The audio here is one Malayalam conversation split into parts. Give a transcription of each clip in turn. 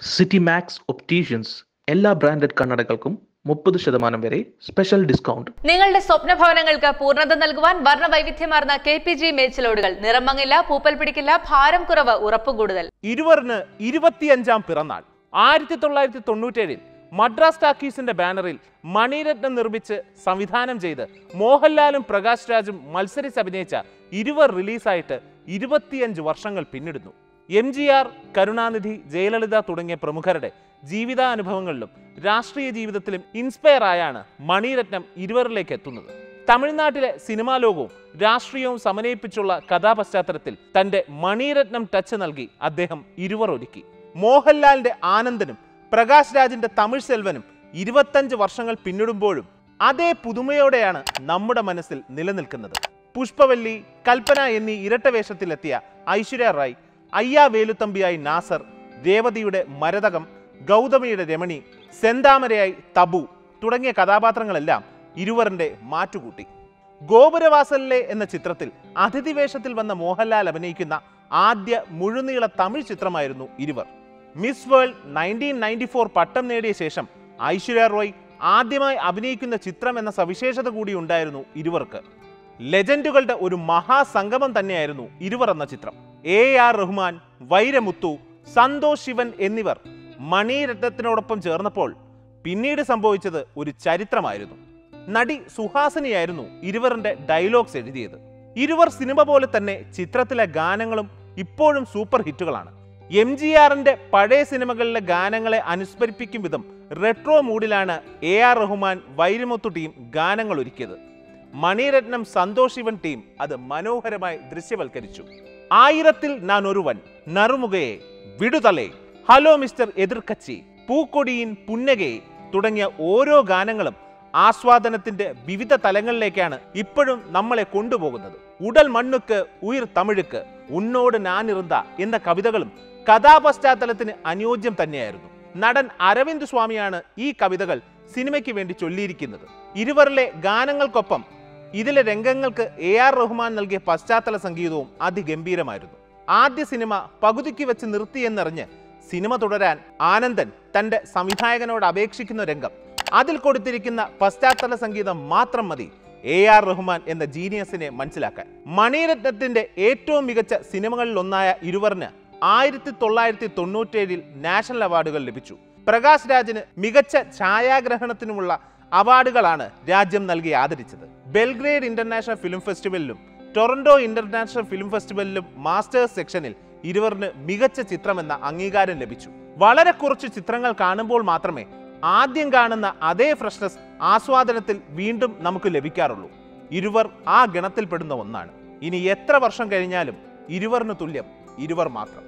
സിറ്റി മാക്സ് ഒപ്റ്റീഷ്യൻസ് എല്ലാ ബ്രാൻഡഡ് കണ്ണടകൾക്കും മുപ്പത് ശതമാനം വരെ സ്പെഷ്യൽ ഡിസ്കൗണ്ട് നിങ്ങളുടെ സ്വപ്ന ഭവനങ്ങൾക്ക് പൂർണ്ണത നൽകുവാൻ വർണ്ണ വൈവിധ്യമാർന്ന കെ പി ജി മേച്ചിലോടുകൾ നിറം മങ്ങില്ല പൂപ്പൽ പിടിക്കില്ല ഭാരം കുറവ് ഉറപ്പുകൂടുതൽ ഇരുവറിന് ഇരുപത്തിയഞ്ചാം പിറന്നാൾ ആയിരത്തി തൊള്ളായിരത്തി തൊണ്ണൂറ്റേഴിൽ മദ്രാസ് ടാക്കീസിന്റെ ബാനറിൽ മണിരത്നം നിർമ്മിച്ച് സംവിധാനം ചെയ്ത് മോഹൻലാലും പ്രകാശ് രാജും മത്സരിച്ച് അഭിനയിച്ച ഇരുവർ റിലീസായിട്ട് ഇരുപത്തിയഞ്ച് വർഷങ്ങൾ പിന്നിടുന്നു M G R Karunanidhi Jayalalitha തുടങ്ങിയ പ്രമുഖരുടെ ജീവിതാനുഭവങ്ങളിലും രാഷ്ട്രീയ ജീവിതത്തിലും ഇൻസ്പയർ ആയാണ് മണിരത്നം ഇരുവരിലേക്ക് എത്തുന്നത് തമിഴ്നാട്ടിലെ സിനിമാ ലോകവും രാഷ്ട്രീയവും സമന്വയിപ്പിച്ചുള്ള കഥാപശ്ചാത്തലത്തിൽ തന്റെ മണിരത്നം ടച്ച് നൽകി അദ്ദേഹം ഇരുവർ ഒരുക്കി മോഹൻലാലിന്റെ ആനന്ദനും പ്രകാശ് രാജിന്റെ തമിഴ് സെൽവനും ഇരുപത്തഞ്ച് വർഷങ്ങൾ പിന്നിടുമ്പോഴും അതേ പുതുമയോടെയാണ് നമ്മുടെ മനസ്സിൽ നിലനിൽക്കുന്നത് പുഷ്പവല്ലി കൽപ്പന എന്നീ ഇരട്ട വേഷത്തിലെത്തിയ ഐശ്വര്യ റായ് അയ്യാ വേലുത്തമ്പിയായി നാസർ രേവതിയുടെ മരതകം ഗൗതമിയുടെ രമണി സെന്താമരയായി തബു തുടങ്ങിയ കഥാപാത്രങ്ങളെല്ലാം ഇരുവറിന്റെ മാറ്റുകൂട്ടി ഗോപുരവാസലിലെ എന്ന ചിത്രത്തിൽ അതിഥി വേഷത്തിൽ വന്ന മോഹൻലാൽ അഭിനയിക്കുന്ന ആദ്യ മുഴുനീള തമിഴ് ചിത്രമായിരുന്നു Iruvar Miss World nineteen ninety four പട്ടം നേടിയ ശേഷം ഐശ്വര്യ റോയ് ആദ്യമായി അഭിനയിക്കുന്ന ചിത്രം എന്ന സവിശേഷത കൂടി ഉണ്ടായിരുന്നു ഇരുവർക്ക് ലെജൻഡുകളുടെ ഒരു മഹാസംഗമം തന്നെയായിരുന്നു ഇരുവർ എന്ന ചിത്രം എ ആർ റഹ്മാൻ വൈരമുത്തു സന്തോഷ് ശിവൻ എന്നിവർ മണിരത്നത്തിനോടൊപ്പം ചേർന്നപ്പോൾ പിന്നീട് സംഭവിച്ചത് ഒരു ചരിത്രമായിരുന്നു നടി സുഹാസിനിയായിരുന്നു ഇരുവറിന്റെ ഡയലോഗ്സ് എഴുതിയത് ഇരുവർ സിനിമ പോലെ തന്നെ ചിത്രത്തിലെ ഗാനങ്ങളും ഇപ്പോഴും സൂപ്പർ ഹിറ്റുകളാണ് എം ജി ആറിന്റെ പഴയ സിനിമകളിലെ ഗാനങ്ങളെ അനുസ്മരിപ്പിക്കും വിധം റെട്രോ മൂഡിലാണ് A R Rahman Vairamuthu team ഗാനങ്ങൾ ഒരുക്കിയത് മണിരത്നം സന്തോഷ് ശിവൻ ടീം അത് മനോഹരമായി ദൃശ്യവൽക്കരിച്ചു ആയിരത്തിൽ ഞാൻ ഒരുവൻ നറുമുകയെ വിടുതലേ ഹലോ മിസ്റ്റർ എതിർക്കച്ചി പൂക്കൊടിയിൻ പുന്നകയെ തുടങ്ങിയ ഓരോ ഗാനങ്ങളും ആസ്വാദനത്തിന്റെ വിവിധ തലങ്ങളിലേക്കാണ് ഇപ്പോഴും നമ്മളെ കൊണ്ടുപോകുന്നത് ഉടൽ മണ്ണുക്ക് ഉയിർ തമിഴുക്ക് ഉന്നോട് ഞാനിറുന്ന എന്ന കവിതകളും കഥാപശ്ചാത്തലത്തിന് അനുയോജ്യം തന്നെയായിരുന്നു നടൻ അരവിന്ദ് സ്വാമിയാണ് ഈ കവിതകൾ സിനിമയ്ക്ക് വേണ്ടി ചൊല്ലിയിരിക്കുന്നത് ഇരുവരിലെ ഗാനങ്ങൾക്കൊപ്പം ഇതിലെ രംഗങ്ങൾക്ക് എ ആർ റഹ്മാൻ നൽകിയ പശ്ചാത്തല സംഗീതവും അതിഗംഭീരമായിരുന്നു ആദ്യ സിനിമ പകുതിക്ക് വെച്ച് നിർത്തിയെന്നറിഞ്ഞ് സിനിമ തുടരാൻ ആനന്ദൻ തന്റെ സംവിധായകനോട് അപേക്ഷിക്കുന്ന രംഗം അതിൽ കൊടുത്തിരിക്കുന്ന പശ്ചാത്തല സംഗീതം മാത്രം മതി എ ആർ റഹ്മാൻ എന്ന ജീനിയസിനെ മനസ്സിലാക്കാൻ മണിരത്നത്തിന്റെ ഏറ്റവും മികച്ച സിനിമകളിൽ ഒന്നായ ഇരുവറിന് ആയിരത്തി തൊള്ളായിരത്തി തൊണ്ണൂറ്റേഴിൽ നാഷണൽ അവാർഡുകൾ ലഭിച്ചു പ്രകാശ് രാജിന് മികച്ച ഛായാഗ്രഹണത്തിനുമുള്ള അവാർഡുകളാണ് രാജ്യം നൽകി ആദരിച്ചത് ബെൽഗ്രേഡ് ഇന്റർനാഷണൽ ഫിലിം ഫെസ്റ്റിവലിലും ടൊറന്റോ ഇന്റർനാഷണൽ ഫിലിം ഫെസ്റ്റിവലിലും മാസ്റ്റേഴ്സ് സെക്ഷനിൽ ഇരുവറിന് മികച്ച ചിത്രമെന്ന അംഗീകാരം ലഭിച്ചു വളരെ കുറച്ച് ചിത്രങ്ങൾ കാണുമ്പോൾ മാത്രമേ ആദ്യം കാണുന്ന അതേ ഫ്രഷ്നസ് ആസ്വാദനത്തിൽ വീണ്ടും നമുക്ക് ലഭിക്കാറുള്ളൂ ഇരുവർ ആ ഗണത്തിൽപ്പെടുന്ന ഒന്നാണ് ഇനി എത്ര വർഷം കഴിഞ്ഞാലും ഇരുവറിന് തുല്യം ഇരുവർ മാത്രം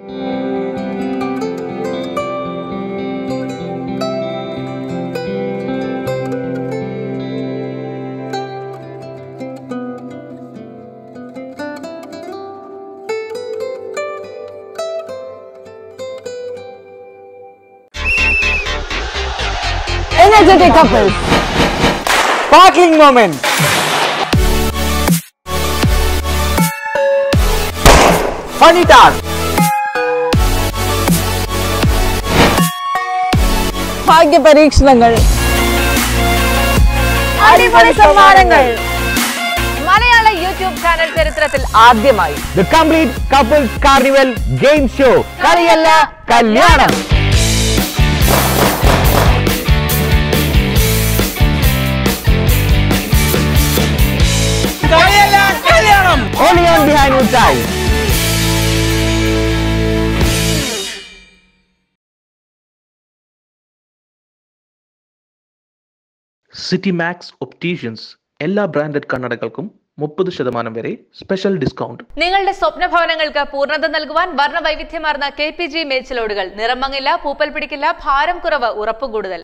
energetic couples, sparkling moments, funny tasks, ഭാഗ്യ പരീക്ഷണങ്ങൾ അടിപൊളി സമ്മാനങ്ങൾ മലയാള യൂട്യൂബ് ചാനൽ ചരിത്രത്തിൽ ആദ്യമായി The complete couples carnival game show കളിയല്ല കല്യാണം Only on Behind Wood Eyes. City Max Opticians എല്ലാ ബ്രാൻഡഡ് കണ്ണടകൾക്കും മുപ്പത് ശതമാനം വരെ സ്പെഷ്യൽ ഡിസ്കൗണ്ട് നിങ്ങളുടെ സ്വപ്ന ഭവനങ്ങൾക്ക് പൂർണ്ണത നൽകുവാൻ വർണ്ണ വൈവിധ്യമാർന്ന കെ പി ജി മേച്ചിലോടുകൾ നിറം മങ്ങില്ല പൂപ്പൽ പിടിക്കില്ല ഭാരം കുറവ് ഉറപ്പുകൂടുതൽ